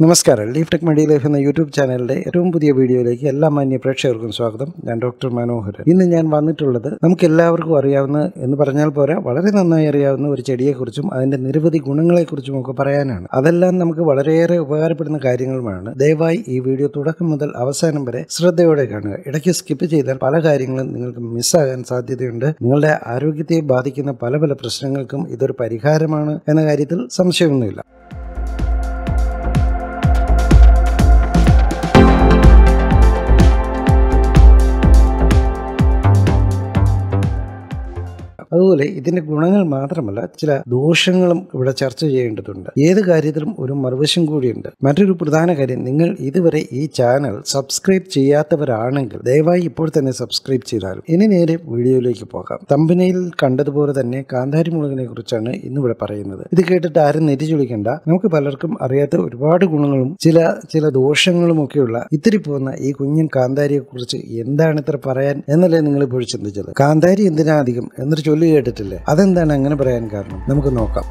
നമസ്കാരം leaf tech media life എന്ന YouTube ചാനലിന്റെ ഏറ്റവും പുതിയ വീഡിയോയിലേക്ക് എല്ലാ മാന്യ പ്രേക്ഷകർക്കും സ്വാഗതം ഞാൻ ഡോക്ടർ മനോഹരൻ ഇന്ന് ഞാൻ വന്നിട്ടുള്ളത് നമുക്ക് എല്ലാവർക്കും അറിയാവുന്ന എന്ന് പറഞ്ഞാൽ പോരാ വളരെ നന്നായി അറിയാവുന്ന ഒരു ചെടിയെക്കുറിച്ചും അതിന്റെ നിരവധി ഗുണങ്ങളെക്കുറിച്ചും ഒക്കെ പറയാനാണ് അതെല്ലാം നമുക്ക് വളരെയേറെ ഉപകാരപ്പെടുന്ന കാര്യങ്ങളുമാണ് ദയവായി ഈ വീഡിയോ തുടക്കം മുതൽ അവസാനം വരെ ശ്രദ്ധയോടെ കാണുക ഇടയ്ക്ക് സ്കിപ്പ് ചെയ്താൽ പല കാര്യങ്ങളും നിങ്ങൾക്ക് മിസ്സാകാൻ സാധ്യതയുണ്ട് നിങ്ങളുടെ ആരോഗ്യത്തെ ബാധിക്കുന്ന പല പല പ്രശ്നങ്ങൾക്കും ഇതൊരു പരിഹാരമാണ് എന്ന കാര്യത്തിൽ സംശയമൊന്നുമില്ല അതുപോലെ ഇതിന്റെ ഗുണങ്ങൾ മാത്രമല്ല ചില ദോഷങ്ങളും ഇവിടെ ചർച്ച ചെയ്യേണ്ടതുണ്ട് ഏത് കാര്യത്തിലും ഒരു മറുവശം കൂടിയുണ്ട് മറ്റൊരു പ്രധാന കാര്യം നിങ്ങൾ ഇതുവരെ ഈ ചാനൽ സബ്സ്ക്രൈബ് ചെയ്യാത്തവരാണെങ്കിൽ ദയവായി ഇപ്പോൾ തന്നെ സബ്സ്ക്രൈബ് ചെയ്താലും ഇനി നേരെ വീഡിയോയിലേക്ക് പോകാം തമ്പനയിൽ കണ്ടതുപോലെ തന്നെ കാന്താരി മുളകിനെ കുറിച്ചാണ് ഇന്നിവിടെ പറയുന്നത് ഇത് കേട്ടിട്ട് ആരും നെറ്റിച്ചൊളിക്കണ്ട നമുക്ക് പലർക്കും അറിയാത്ത ഒരുപാട് ഗുണങ്ങളും ചില ചില ദോഷങ്ങളും ഒക്കെയുള്ള ഇത്തിരി പോകുന്ന ഈ കുഞ്ഞൻ കാന്താരിയെ കുറിച്ച് എന്താണ് ഇത്ര പറയാൻ എന്നല്ലേ നിങ്ങൾ ഇപ്പോൾ ചിന്തിച്ചത് കാന്താരി എന്തിനാ അധികം എന്നൊരു ചൊല്ലി കേട്ടിട്ടില്ലേ അതെന്താണ് അങ്ങനെ പറയാൻ കാരണം നമുക്ക് നോക്കാം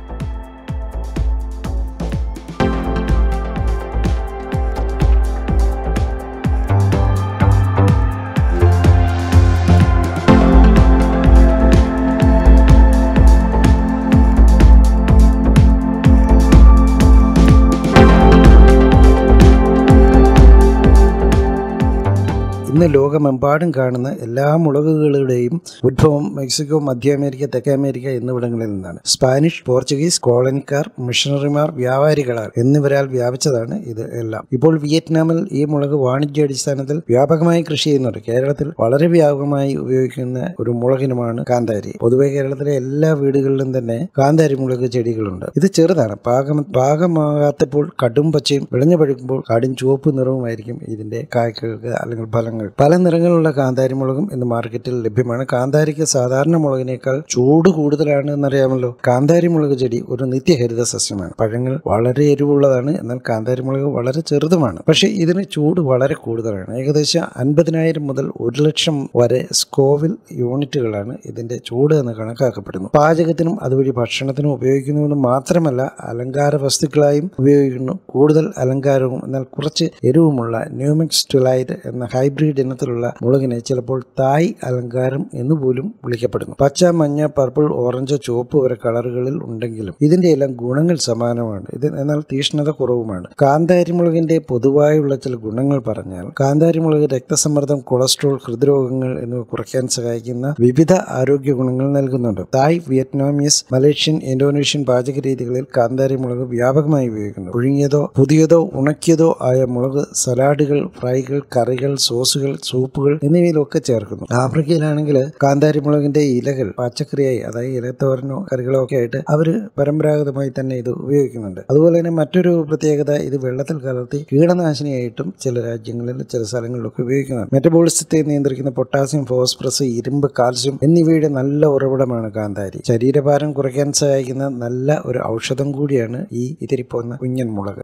ഇന്ന് ലോകമെമ്പാടും കാണുന്ന എല്ലാ മുളകുകളുടെയും ഉദ്ഭവം മെക്സിക്കോ മധ്യ അമേരിക്ക തെക്കേ അമേരിക്ക എന്നിവിടങ്ങളിൽ നിന്നാണ് സ്പാനിഷ് പോർച്ചുഗീസ് കോളനിക്കാർ മിഷണറിമാർ വ്യാപാരികളാർ എന്നിവരാൽ വ്യാപിച്ചതാണ് ഇത് എല്ലാം ഇപ്പോൾ വിയറ്റ്നാമിൽ ഈ മുളക് വാണിജ്യാടിസ്ഥാനത്തിൽ വ്യാപകമായി കൃഷി ചെയ്യുന്നുണ്ട് കേരളത്തിൽ വളരെ വ്യാപകമായി ഉപയോഗിക്കുന്ന ഒരു മുളകിനുമാണ് കാന്താരി പൊതുവെ കേരളത്തിലെ എല്ലാ വീടുകളിലും തന്നെ കാന്താരി മുളക് ചെടികളുണ്ട് ഇത് ചെറുതാണ് പാകം പാകമാകാത്തപ്പോൾ കടും പച്ചയും വിളഞ്ഞു പഴുക്കുമ്പോൾ കടും ചുവപ്പ് നിറവുമായിരിക്കും ഇതിന്റെ കായ്ക്കൾക്ക് അല്ലെങ്കിൽ ഫലങ്ങൾ പല നിറങ്ങളുള്ള കാന്താരി മുളകും ഇന്ന് മാർക്കറ്റിൽ ലഭ്യമാണ് കാന്താരിക്ക് സാധാരണ മുളകിനേക്കാൾ ചൂട് കൂടുതലാണ് എന്നറിയാമല്ലോ കാന്താരി മുളക് ചെടി ഒരു നിത്യഹരിത സസ്യമാണ് പഴങ്ങൾ വളരെ എരിവുള്ളതാണ് എന്നാൽ കാന്താരി മുളക് വളരെ ചെറുതുമാണ് പക്ഷേ ഇതിന് ചൂട് വളരെ കൂടുതലാണ് ഏകദേശം അൻപതിനായിരം മുതൽ ഒരു ലക്ഷം വരെ സ്കോവിൽ യൂണിറ്റുകളാണ് ഇതിന്റെ ചൂട് എന്ന് കണക്കാക്കപ്പെടുന്നു പാചകത്തിനും അതുവഴി ഭക്ഷണത്തിനും ഉപയോഗിക്കുന്നുവെന്ന് മാത്രമല്ല അലങ്കാര വസ്തുക്കളായും ഉപയോഗിക്കുന്നു കൂടുതൽ അലങ്കാരവും എന്നാൽ കുറച്ച് എരിവുമുള്ള ന്യൂമിക്സ് ട്വിലൈറ്റ് എന്ന ഹൈബ്രിഡ് ഇനത്തിലുള്ള മുളകിനെ ചിലപ്പോൾ തായ് അലങ്കാരം എന്ന് പോലും വിളിക്കപ്പെടുന്നു പച്ച മഞ്ഞ പർപ്പിൾ ഓറഞ്ച് ചുവപ്പ് വരെ കളറുകളിൽ ഉണ്ടെങ്കിലും ഇതിന്റെ എല്ലാം ഗുണങ്ങൾ സമാനമാണ് ഇത് എന്നാൽ തീഷ്ണത കുറവുമാണ് കാന്താരി മുളകിന്റെ പൊതുവായുള്ള ചില ഗുണങ്ങൾ പറഞ്ഞാൽ കാന്താരി മുളക് രക്തസമ്മർദ്ദം കൊളസ്ട്രോൾ ഹൃദ്രോഗങ്ങൾ എന്നിവ കുറയ്ക്കാൻ സഹായിക്കുന്ന വിവിധ ആരോഗ്യ ഗുണങ്ങൾ നൽകുന്നുണ്ട് തായ് വിയറ്റ്നാമീസ് മലേഷ്യൻ ഇന്തോനേഷ്യൻ പാചക രീതികളിൽ കാന്താരി മുളക് വ്യാപകമായി ഉപയോഗിക്കുന്നു പുഴുങ്ങിയതോ പുതിയതോ ഉണക്കിയതോ ആയ മുളക് സലാഡുകൾ ഫ്രൈകൾ കറികൾ സോസുകൾ സൂപ്പുകൾ എന്നിവയിലൊക്കെ ചേർക്കുന്നു ആഫ്രിക്കയിലാണെങ്കിൽ കാന്താരി മുളകിന്റെ ഇലകൾ പച്ചക്കറിയായി അതായത് ഇലത്തോരനോ കറികളോ ഒക്കെ ആയിട്ട് അവർ പരമ്പരാഗതമായി തന്നെ ഇത് ഉപയോഗിക്കുന്നുണ്ട് അതുപോലെ തന്നെ മറ്റൊരു പ്രത്യേകത ഇത് വെള്ളത്തിൽ കലർത്തി കീടനാശിനിയായിട്ടും ചില രാജ്യങ്ങളിൽ ചില സ്ഥലങ്ങളിലൊക്കെ ഉപയോഗിക്കുന്നതാണ് മെറ്റബോളിസത്തെ നിയന്ത്രിക്കുന്ന പൊട്ടാസ്യം ഫോസ്ഫറസ് ഇരുമ്പ് കാൽസ്യം എന്നിവയുടെ നല്ല ഉറവിടമാണ് കാന്താരി ശരീരഭാരം കുറയ്ക്കാൻ സഹായിക്കുന്ന നല്ല ഒരു ഔഷധം കൂടിയാണ് ഈ ഇതിരിപ്പോന്ന കുഞ്ഞൻ മുളക്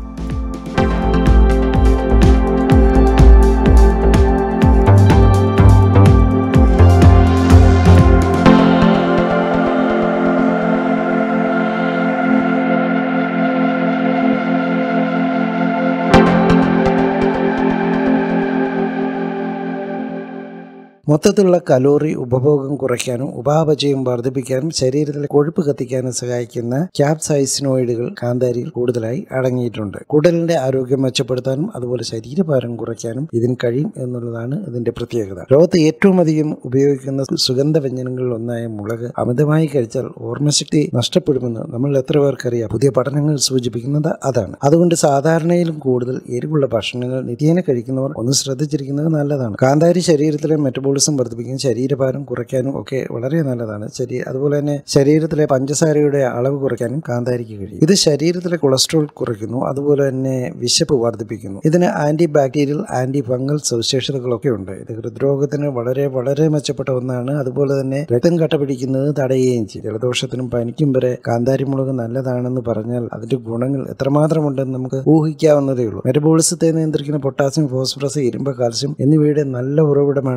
മൊത്തത്തിലുള്ള കലോറി ഉപഭോഗം കുറയ്ക്കാനും ഉപാപചയം വർദ്ധിപ്പിക്കാനും ശരീരത്തിലെ കൊഴുപ്പ് കത്തിക്കാനും സഹായിക്കുന്ന ക്യാപ്സൈസിനോയിഡുകൾ കാന്താരിയിൽ കൂടുതലായി അടങ്ങിയിട്ടുണ്ട് കുടലിന്റെ ആരോഗ്യം മെച്ചപ്പെടുത്താനും അതുപോലെ ശരീരഭാരം കുറയ്ക്കാനും ഇതിന് കഴിയും എന്നുള്ളതാണ് ഇതിന്റെ പ്രത്യേകത ലോകത്ത് ഏറ്റവും അധികം ഉപയോഗിക്കുന്ന സുഗന്ധ വ്യഞ്ജനങ്ങളിൽ ഒന്നായ മുളക് അമിതമായി കഴിച്ചാൽ ഓർമ്മശക്തി നഷ്ടപ്പെടുമെന്ന് നമ്മൾ എത്ര പേർക്കറിയാം പുതിയ പഠനങ്ങൾ സൂചിപ്പിക്കുന്നത് അതാണ് അതുകൊണ്ട് സാധാരണയിലും കൂടുതൽ എരിവുള്ള ഭക്ഷണങ്ങൾ നിത്യേന കഴിക്കുന്നവർ ഒന്ന് ശ്രദ്ധിച്ചിരിക്കുന്നത് നല്ലതാണ് കാന്താരി ശരീരത്തിലെ മെറ്റബോൾ മെറ്റബോളിസം വർദ്ധിപ്പിക്കും ശരീരഭാരം കുറയ്ക്കാനും ഒക്കെ വളരെ നല്ലതാണ് ശരീ അതുപോലെ തന്നെ ശരീരത്തിലെ പഞ്ചസാരയുടെ അളവ് കുറയ്ക്കാനും കാന്താരിക്ക് കഴിയും ഇത് ശരീരത്തിലെ കൊളസ്ട്രോൾ കുറയ്ക്കുന്നു അതുപോലെ തന്നെ വിശപ്പ് വർദ്ധിപ്പിക്കുന്നു ഇതിന് ആന്റി ബാക്ടീരിയൽ ആന്റി ഫംഗൽ സവിശേഷതകളൊക്കെ ഉണ്ട് ഇത് ഹൃദ്രോഗത്തിന് വളരെ വളരെ മെച്ചപ്പെട്ട ഒന്നാണ് അതുപോലെ തന്നെ രക്തം കട്ട പിടിക്കുന്നത് തടയുകയും ചെയ്യും ജലദോഷത്തിനും പനിക്കും വരെ കാന്താരി മുളക് നല്ലതാണെന്ന് പറഞ്ഞാൽ അതിന്റെ ഗുണങ്ങൾ എത്രമാത്രമുണ്ടെന്ന് നമുക്ക് ഊഹിക്കാവുന്നതേ ഉള്ളൂ മെറ്റബോളിസത്തെ നിയന്ത്രിക്കുന്ന പൊട്ടാസ്യം ഫോസ്ഫറസ് ഇരുമ്പ് കാൽസ്യം എന്നിവയുടെ നല്ല ഉറവിടമാണ് കാന്താരി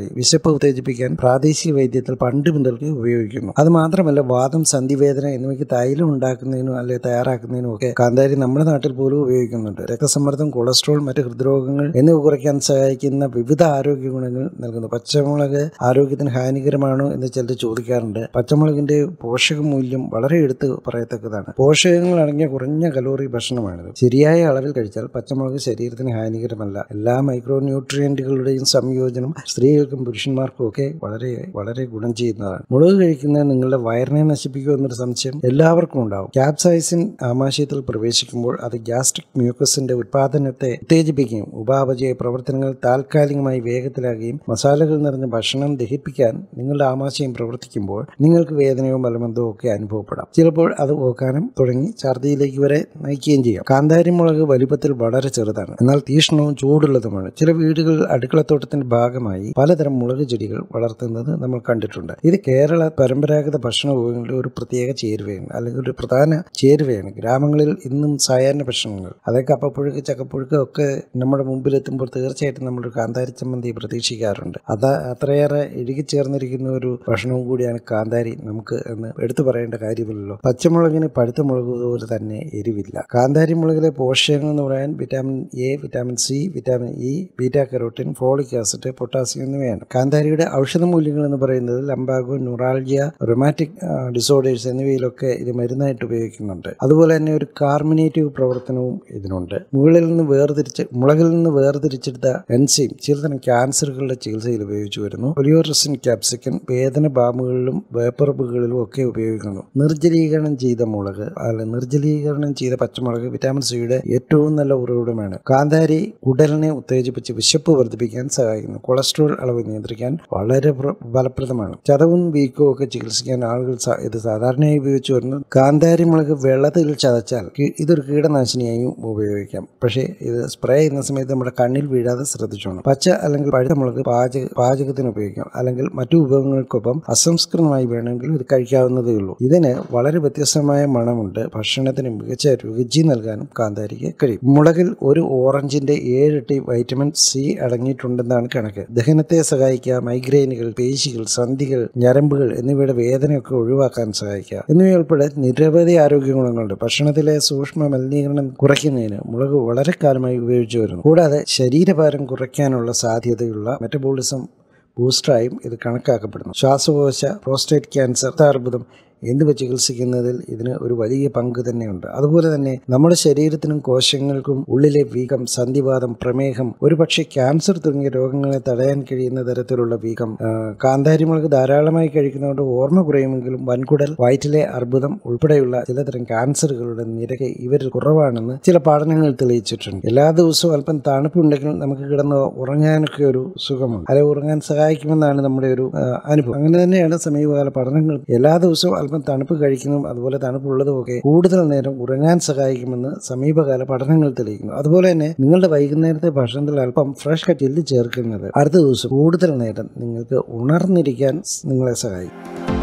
കാന്താരി വിശപ്പ് ഉത്തേജിപ്പിക്കാൻ പ്രാദേശിക വൈദ്യത്തിൽ പണ്ട് മുതൽക്ക് ഉപയോഗിക്കുന്നു അത് മാത്രമല്ല വാദം സന്ധിവേദന എന്നിവയ്ക്ക് തൈലം ഉണ്ടാക്കുന്നതിനും അല്ലെ തയ്യാറാക്കുന്നതിനും ഒക്കെ കാന്താരി നമ്മുടെ നാട്ടിൽ പോലും ഉപയോഗിക്കുന്നുണ്ട് രക്തസമ്മർദ്ദം കൊളസ്ട്രോൾ മറ്റ് ഹൃദ്രോഗങ്ങൾ എന്നിവ കുറയ്ക്കാൻ സഹായിക്കുന്ന വിവിധ ആരോഗ്യ ഗുണങ്ങൾ നൽകുന്നു പച്ചമുളക് ആരോഗ്യത്തിന് ഹാനികരമാണോ എന്ന് ചിലർ ചോദിക്കാറുണ്ട് പച്ചമുളകിന്റെ പോഷക മൂല്യം വളരെ എടുത്ത് പറയത്തക്കതാണ് പോഷകങ്ങൾ അടങ്ങിയ കുറഞ്ഞ കലോറി ഭക്ഷണമാണിത് ശരിയായ അളവിൽ കഴിച്ചാൽ പച്ചമുളക് ശരീരത്തിന് ഹാനികരമല്ല എല്ലാ മൈക്രോ ന്യൂട്രിയന്റുകളുടെയും സംയോജനം സ്ത്രീകൾക്കും പുരുഷന്മാർക്കും ഒക്കെ വളരെ വളരെ ഗുണം ചെയ്യുന്നതാണ് മുളക് കഴിക്കുന്നത് നിങ്ങളുടെ വയറിനെ നശിപ്പിക്കുമോ എന്നൊരു സംശയം എല്ലാവർക്കും ഉണ്ടാവും ക്യാപ്സൈസിൻ ആമാശയത്തിൽ പ്രവേശിക്കുമ്പോൾ അത് ഗ്യാസ്ട്രിക് മ്യൂക്കസിന്റെ ഉത്പാദനത്തെ ഉത്തേജിപ്പിക്കുകയും ഉപാപചയ പ്രവർത്തനങ്ങൾ താൽക്കാലികമായി വേഗത്തിലാകുകയും മസാലകൾ നിറഞ്ഞ ഭക്ഷണം ദഹിപ്പിക്കാൻ നിങ്ങളുടെ ആമാശയം പ്രവർത്തിക്കുമ്പോൾ നിങ്ങൾക്ക് വേദനയോ മലബന്ധമോ ഒക്കെ അനുഭവപ്പെടാം ചിലപ്പോൾ അത് ഓക്കാനം തുടങ്ങി ഛർദിയിലേക്ക് വരെ നയിക്കുകയും ചെയ്യാം കാന്താരി മുളക് വലിപ്പത്തിൽ വളരെ ചെറുതാണ് എന്നാൽ തീഷ്ണവും ചൂടുള്ളതുമാണ് ചില വീടുകൾ അടുക്കളത്തോട്ടത്തിന്റെ ഭാഗമായി പലതരം മുളക് ചെടികൾ വളർത്തുന്നത് നമ്മൾ കണ്ടിട്ടുണ്ട് ഇത് കേരള പരമ്പരാഗത ഭക്ഷണ ഉപയോഗങ്ങളുടെ ഒരു പ്രത്യേക ചേരുവയാണ് അല്ലെങ്കിൽ ഒരു പ്രധാന ചേരുവയാണ് ഗ്രാമങ്ങളിൽ ഇന്നും സായാഹ്ന ഭക്ഷണങ്ങൾ അതായത് കപ്പപ്പുഴുക്ക് ചക്കപ്പുഴുക്ക് ഒക്കെ നമ്മുടെ മുമ്പിലെത്തുമ്പോൾ തീർച്ചയായിട്ടും നമ്മളൊരു കാന്താരി ചമ്മന്തി പ്രതീക്ഷിക്കാറുണ്ട് അത് അത്രയേറെ ഇഴുകിച്ചേർന്നിരിക്കുന്ന ഒരു ഭക്ഷണവും കൂടിയാണ് കാന്താരി നമുക്ക് എന്ന് എടുത്തു പറയേണ്ട കാര്യമില്ലല്ലോ പച്ചമുളകിന് പഴുത്ത മുളക് പോലെ തന്നെ എരിവില്ല കാന്താരി മുളകിലെ പോഷകങ്ങൾ എന്ന് പറയാൻ vitamin A vitamin C vitamin E beta carotene folic acid potassium എന്നിവയാണ് കാന്താരിയുടെ ഔഷധ മൂല്യങ്ങൾ എന്ന് പറയുന്നത് ലംബാഗോ ന്യൂറാൾജിയ റൊമാറ്റിക് ഡിസോർഡേഴ്സ് എന്നിവയിലൊക്കെ ഇത് മരുന്നായിട്ട് ഉപയോഗിക്കുന്നുണ്ട് അതുപോലെ തന്നെ ഒരു കാർമിനേറ്റീവ് പ്രവർത്തനവും ഇതിനുണ്ട് മുകളിൽ നിന്ന് വേർതിരിച്ച് മുളകിൽ നിന്ന് വേർതിരിച്ചെടുത്ത എൻസൈം ചിലതരം ക്യാൻസറുകളുടെ ചികിത്സയിൽ ഉപയോഗിച്ചു വരുന്നു ഒലിയോറസിൻ ക്യാപ്സിക്കൻ വേദന ബാമുകളിലും വേപ്പറബുകളിലും ഒക്കെ ഉപയോഗിക്കുന്നു നിർജ്ജലീകരണം ചെയ്ത മുളക് അല്ല നിർജ്ജലീകരണം ചെയ്ത പച്ചമുളക് വിറ്റാമിൻ സിയുടെ ഏറ്റവും നല്ല ഉറവിടമാണ് കാന്താരി കുടലിനെ ഉത്തേജിപ്പിച്ച് വിശപ്പ് വർദ്ധിപ്പിക്കാൻ സഹായിക്കുന്നു കൊളസ്ട്രോൾ അളവ് നിയന്ത്രിക്കാൻ വളരെ പ്ര- ഫലപ്രദമാണ് ചതവും വീക്കവും ഒക്കെ ചികിത്സിക്കാൻ ആളുകൾ സ- ഇത് സാധാരണയായി ഉപയോഗിച്ചു വരുന്നു കാന്താരി മുളക് വെള്ളത്തിൽ ചതച്ചാൽ കീ- ഇതൊരു കീടനാശിനിയായും ഉപയോഗിക്കാം പക്ഷേ ഇത് സ്പ്രേ ചെയ്യുന്ന സമയത്ത് നമ്മുടെ കണ്ണിൽ വീഴാതെ ശ്രദ്ധിച്ചോണം പച്ച അല്ലെങ്കിൽ പഴുത്ത മുളക് പാചക പാചകത്തിന് ഉപയോഗിക്കാം അല്ലെങ്കിൽ മറ്റു വിഭവങ്ങൾക്കൊപ്പം അസംസ്കൃതമായി വേണമെങ്കിൽ ഇത് കഴിക്കാവുന്നതേ ഉള്ളൂ ഇതിന് വളരെ വ്യത്യസ്തമായ മണമുണ്ട് ഭക്ഷണത്തിന് മികച്ച രുചി നൽകാനും കാന്താരിക്ക് കഴിയും മുളകിൽ ഒരു ഓറഞ്ചിന്റെ ഏഴിരട്ടി വൈറ്റമിൻ സി അടങ്ങിയിട്ടുണ്ടെന്നാണ് കണക്ക് ദഹനത്തെ സഹായിക്കുക മൈഗ്രെയിനുകൾ പേശികൾ സന്ധികൾ ഞരമ്പുകൾ എന്നിവയുടെ വേദനയൊക്കെ ഒഴിവാക്കാൻ സഹായിക്കുക എന്നിവയുൾപ്പെടെ നിരവധി ആരോഗ്യ ഗുണങ്ങളുണ്ട് ഭക്ഷണത്തിലെ സൂക്ഷ്മ മലിനീകരണം കുറയ്ക്കുന്നതിന് മുളക് വളരെ കാലമായി ഉപയോഗിച്ചു വരുന്നു കൂടാതെ ശരീരഭാരം കുറയ്ക്കാനുള്ള സാധ്യതയുള്ള മെറ്റബോളിസം ബൂസ്റ്ററായും ഇത് കണക്കാക്കപ്പെടുന്നു ശ്വാസകോശ പ്രോസ്റ്റേറ്റ് ക്യാൻസർ അർബുദം എന്നിവ ചികിത്സിക്കുന്നതിൽ ഇതിന് ഒരു വലിയ പങ്ക് തന്നെയുണ്ട് അതുപോലെ തന്നെ നമ്മുടെ ശരീരത്തിനും കോശങ്ങൾക്കും ഉള്ളിലെ വീക്കം സന്ധിവാദം പ്രമേഹം ഒരുപക്ഷെ ക്യാൻസർ തുടങ്ങിയ രോഗങ്ങളെ തടയാൻ കഴിയുന്ന തരത്തിലുള്ള വീക്കം ആ, കാന്താരി മുളക് ധാരാളമായി കഴിക്കുന്നതുകൊണ്ട് ഓർമ്മ കുറയുമെങ്കിലും വൻകുടൽ വയറ്റിലെ അർബുദം ഉൾപ്പെടെയുള്ള ചിലതരം ക്യാൻസറുകളുടെ നിരക്ക് ഇവരിൽ കുറവാണെന്ന് ചില പഠനങ്ങൾ തെളിയിച്ചിട്ടുണ്ട് എല്ലാ ദിവസവും അല്പം തണുപ്പുണ്ടെങ്കിൽ നമുക്ക് കിടന്ന് ഉറങ്ങാനൊക്കെ ഒരു സുഖമുണ്ട് അല്ലെ ഉറങ്ങാൻ സഹായിക്കുമെന്നാണ് നമ്മുടെ ഒരു ആ, അനുഭവം അങ്ങനെ തന്നെയാണ് സമീപകാല പഠനങ്ങൾ എല്ലാ ദിവസവും അല്പം തണുപ്പ് കഴിക്കുന്നതും അതുപോലെ തണുപ്പുള്ളതും ഒക്കെ കൂടുതൽ നേരം ഉറങ്ങാൻ സഹായിക്കുമെന്ന് സമീപകാല പഠനങ്ങൾ തെളിയിക്കുന്നു അതുപോലെ തന്നെ നിങ്ങളുടെ വൈകുന്നേരത്തെ ഭക്ഷണത്തിൽ അല്പം ഫ്രഷ് കറ്റിൽ ചേർക്കുന്നത് അടുത്ത ദിവസം കൂടുതൽ നേരം നിങ്ങൾക്ക് ഉണർന്നിരിക്കാൻ നിങ്ങളെ സഹായിക്കും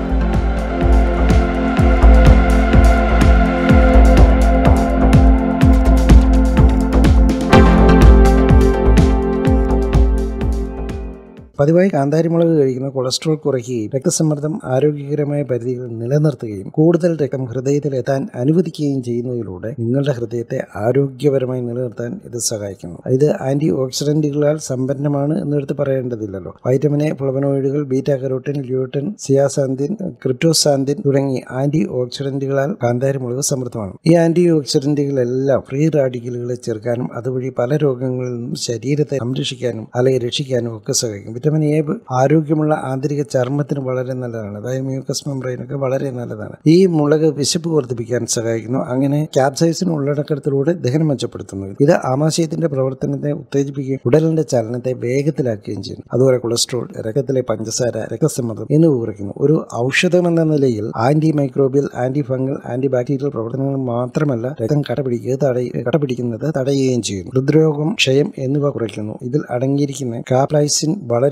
പതിവായി കാന്താരിമുളക് കഴിക്കുന്ന കൊളസ്ട്രോൾ കുറയ്ക്കുകയും രക്തസമ്മർദ്ദം ആരോഗ്യകരമായ പരിധികൾ നിലനിർത്തുകയും കൂടുതൽ രക്തം ഹൃദയത്തിൽ എത്താൻ അനുവദിക്കുകയും ചെയ്യുന്നതിലൂടെ നിങ്ങളുടെ ഹൃദയത്തെ ആരോഗ്യപരമായി നിലനിർത്താൻ ഇത് സഹായിക്കുന്നു ഇത് ആന്റി ഓക്സിഡന്റുകളാൽ സമ്പന്നമാണ് എന്നെടുത്ത് പറയേണ്ടതില്ലല്ലോ വൈറ്റമിൻ എ ഫ്ലവനോയിഡുകൾ beta carotene lutein zeaxanthin cryptoxanthin തുടങ്ങി ആന്റി ഓക്സിഡന്റുകളാൽ കാന്താരിമുളക് സമൃദ്ധമാണ് ഈ ആന്റി ഓക്സിഡന്റുകളെല്ലാം ഫ്രീ റാഡിക്കലുകളെ ചെറുക്കാനും അതുവഴി പല രോഗങ്ങളിൽ നിന്നും ശരീരത്തെ സംരക്ഷിക്കാനും അല്ലെങ്കിൽ രക്ഷിക്കാനും ഒക്കെ സഹായിക്കും വിറ്റമിൻ എ ആരോഗ്യമുള്ള ആന്തരിക ചർമ്മത്തിന് വളരെ നല്ലതാണ് അതായത് മ്യൂക്കസ് മെംബ്രെയിനൊക്കെ വളരെ നല്ലതാണ് ഈ മുളക് വിശപ്പ് വർദ്ധിപ്പിക്കാൻ സഹായിക്കുന്നു അങ്ങനെ ക്യാപ്സൈസിന് ഉള്ളടക്കത്തിലൂടെ ദഹനം മെച്ചപ്പെടുത്തുന്നു ഇത് ആമാശയത്തിന്റെ പ്രവർത്തനത്തെ ഉത്തേജിപ്പിക്കുകയും ഉടലിന്റെ ചലനത്തെ വേഗത്തിലാക്കുകയും ചെയ്യുന്നു അതുപോലെ കൊളസ്ട്രോൾ രക്തത്തിലെ പഞ്ചസാര രക്തസമ്മർദ്ദം എന്നിവ കുറയ്ക്കുന്നു ഒരു ഔഷധം എന്ന നിലയിൽ antimicrobial antifungal antibacterial പ്രവർത്തനങ്ങൾ മാത്രമല്ല രക്തം കടപിടിക്കുക തടയ കടപിടിക്കുന്നത് തടയുകയും ചെയ്യുന്നു ഹൃദ്രോഗം ക്ഷയം എന്നിവ കുറയ്ക്കുന്നു ഇതിൽ അടങ്ങിയിരിക്കുന്ന കാപ്ലൈസിൻ വളരെ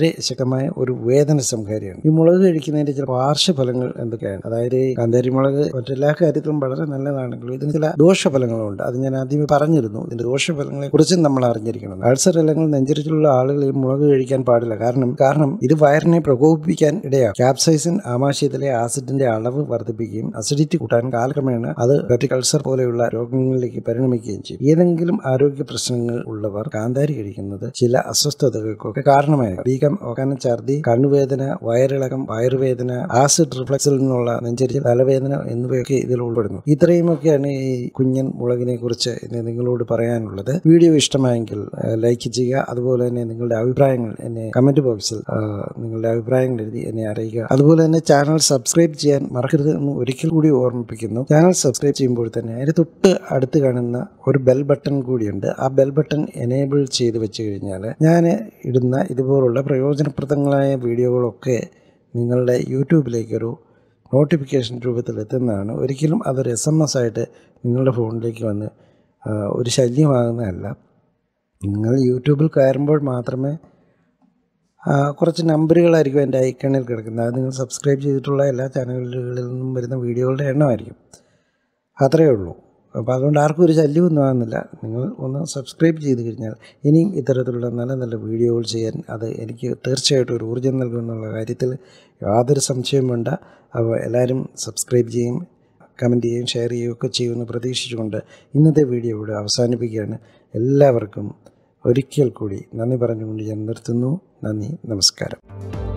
വളരെ ശക്തമായ ഒരു വേദന സംഹാരിയാണ് ഈ മുളക് കഴിക്കുന്നതിന്റെ ചില പാർശ്വഫലങ്ങൾ എന്തൊക്കെയാണ് അതായത് ഈ കാന്താരി മുളക് മറ്റെല്ലാ കാര്യത്തിലും വളരെ നല്ലതാണെങ്കിലും ഇതിന് ചില ദോഷഫലങ്ങളുണ്ട് അത് ഞാൻ ആദ്യമേ പറഞ്ഞിരുന്നു ഇതിന്റെ ദോഷഫലങ്ങളെ കുറിച്ചും നമ്മൾ അറിഞ്ഞിരിക്കണം അൾസർ അല്ലെങ്കിൽ നെഞ്ചരിച്ചിലുള്ള ആളുകൾ ഈ മുളക് കഴിക്കാൻ പാടില്ല കാരണം കാരണം ഇത് വയറിനെ പ്രകോപിപ്പിക്കാൻ ഇടയാകും ക്യാപ്സൈസിൻ ആമാശയത്തിലെ ആസിഡിന്റെ അളവ് വർദ്ധിപ്പിക്കുകയും അസിഡിറ്റി കൂട്ടാൻ കാലക്രമേണ അത് പെപ്റ്റിക് അൾസർ പോലെയുള്ള രോഗങ്ങളിലേക്ക് പരിണമിക്കുകയും ചെയ്യും ഏതെങ്കിലും ആരോഗ്യ പ്രശ്നങ്ങൾ ഉള്ളവർ കാന്താരി കഴിക്കുന്നത് ചില അസ്വസ്ഥതകൾക്കൊക്കെ കാരണമായി വീക്കം ഓക്കാനം ഛർദി കണ്ണുവേദന വയറിളക്കം വയറുവേദന ആസിഡ് റിഫ്ലക്സിൽ നിന്നുള്ള നെഞ്ചരിച്ചിൽ തലവേദന എന്നിവയൊക്കെ ഇതിൽ ഉൾപ്പെടുന്നു ഇത്രയുമൊക്കെയാണ് ഈ കുഞ്ഞൻ മുളകിനെ കുറിച്ച് ഇന്ന് നിങ്ങളോട് പറയാനുള്ളത് വീഡിയോ ഇഷ്ടമായെങ്കിൽ ലൈക്ക് ചെയ്യുക അതുപോലെ തന്നെ നിങ്ങളുടെ അഭിപ്രായങ്ങൾ എന്നെ കമന്റ് ബോക്സിൽ ആ, നിങ്ങളുടെ അഭിപ്രായങ്ങൾ എഴുതി എന്നെ അറിയിക്കുക അതുപോലെ തന്നെ ചാനൽ സബ്സ്ക്രൈബ് ചെയ്യാൻ മറക്കരുത് എന്ന് ഒരിക്കൽ കൂടി ഓർമ്മിപ്പിക്കുന്നു ചാനൽ സബ്സ്ക്രൈബ് ചെയ്യുമ്പോൾ തന്നെ അതിന് തൊട്ട് അടുത്ത് കാണുന്ന ഒരു ബെൽ ബട്ടൺ കൂടിയുണ്ട് ആ ബെൽ ബട്ടൺ എനേബിൾ ചെയ്ത് വെച്ച് കഴിഞ്ഞാൽ ഞാൻ ഇടുന്ന ഇതുപോലുള്ള പ്രയോജനപ്രദങ്ങളായ വീഡിയോകളൊക്കെ നിങ്ങളുടെ യൂട്യൂബിലേക്കൊരു നോട്ടിഫിക്കേഷൻ രൂപത്തിൽ എത്തുന്നതാണ് ഒരിക്കലും അതൊരു എസ് എം എസ് ആയിട്ട് നിങ്ങളുടെ ഫോണിലേക്ക് വന്ന് ആ, ഒരു ശല്യമാകുന്നതല്ല നിങ്ങൾ യൂട്യൂബിൽ കയറുമ്പോൾ മാത്രമേ ആ, കുറച്ച് നമ്പറുകളായിരിക്കും എൻ്റെ ഐക്കണിൽ കിടക്കുന്നത് അത് നിങ്ങൾ സബ്സ്ക്രൈബ് ചെയ്തിട്ടുള്ള എല്ലാ ചാനലുകളിൽ നിന്നും വരുന്ന വീഡിയോകളുടെ എണ്ണമായിരിക്കും അത്രയേ ഉള്ളൂ അപ്പോൾ അതുകൊണ്ട് ആർക്കും ഒരു ശല്യമൊന്നും ആകുന്നില്ല നിങ്ങൾ ഒന്ന് സബ്സ്ക്രൈബ് ചെയ്ത് കഴിഞ്ഞാൽ ഇനിയും ഇത്തരത്തിലുള്ള നല്ല നല്ല വീഡിയോകൾ ചെയ്യാൻ അത് എനിക്ക് തീർച്ചയായിട്ടും ഒരു ഊർജ്ജം നൽകുമെന്നുള്ള കാര്യത്തിൽ യാതൊരു സംശയവും വേണ്ട അപ്പോൾ എല്ലാവരും സബ്സ്ക്രൈബ് ചെയ്യും കമൻറ്റ് ചെയ്യുകയും ഷെയർ ചെയ്യുകയൊക്കെ ചെയ്യുമെന്ന് പ്രതീക്ഷിച്ചുകൊണ്ട് ഇന്നത്തെ വീഡിയോ ഇവിടെ അവസാനിപ്പിക്കുകയാണ് എല്ലാവർക്കും ഒരിക്കൽ കൂടി നന്ദി പറഞ്ഞുകൊണ്ട് ഞാൻ നിർത്തുന്നു നന്ദി നമസ്കാരം